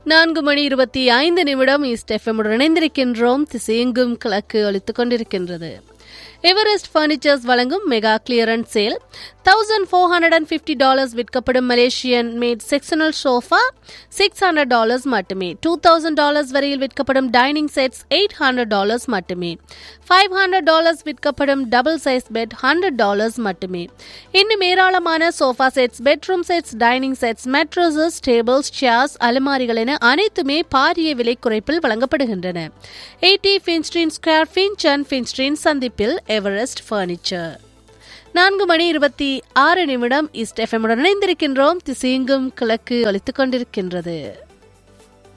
நான்கு மணி இருபத்தி ஐந்து நிமிடம் ஈஸ்ட் எஃப்எம்முடன் இணைந்திருக்கின்றோம் திசையெங்கும் கிழக்கு ஒலித்துக் கொண்டிருக்கின்றது எவரெஸ்ட் பர்னிச்சர்ஸ் வழங்கும் mega clearance sale thousand four hundred and fifty dollars விற்கப்படும் Malaysian made sectional sofa six hundred dollars மட்டுமே டூ தௌசண்ட் டாலர்ஸ் வரையில் விற்கப்படும் dining sets eight hundred dollars மட்டுமே ஃபைவ் ஹண்ட்ரட் டாலர்ஸ் விற்கப்படும் double size bed hundred dollars மட்டுமே இன்னும் ஏராளமான sofa sets bedroom sets dining sets mattresses tables chairs அலமாரிகள் என அனைத்துமே பாரிய விலை குறைப்பில் வழங்கப்படுகின்றன எயிட்டி ஃபின்ஸ்ட்ரீன் ஸ்கொயர் ஃபின்ச் அண்ட் ஃபின்ஸ்ட்ரீன் சந்திப்பில் எவரெஸ்ட் ஃபர்னிச்சர் நான்கு மணி இருபத்தி ஆறு நிமிடம் ஈஸ்ட் எஃப்எம்முடன் இணைந்திருக்கின்றோம் திசையெங்கும் கிழக்கு ஒலித்துக் கொண்டிருக்கின்றது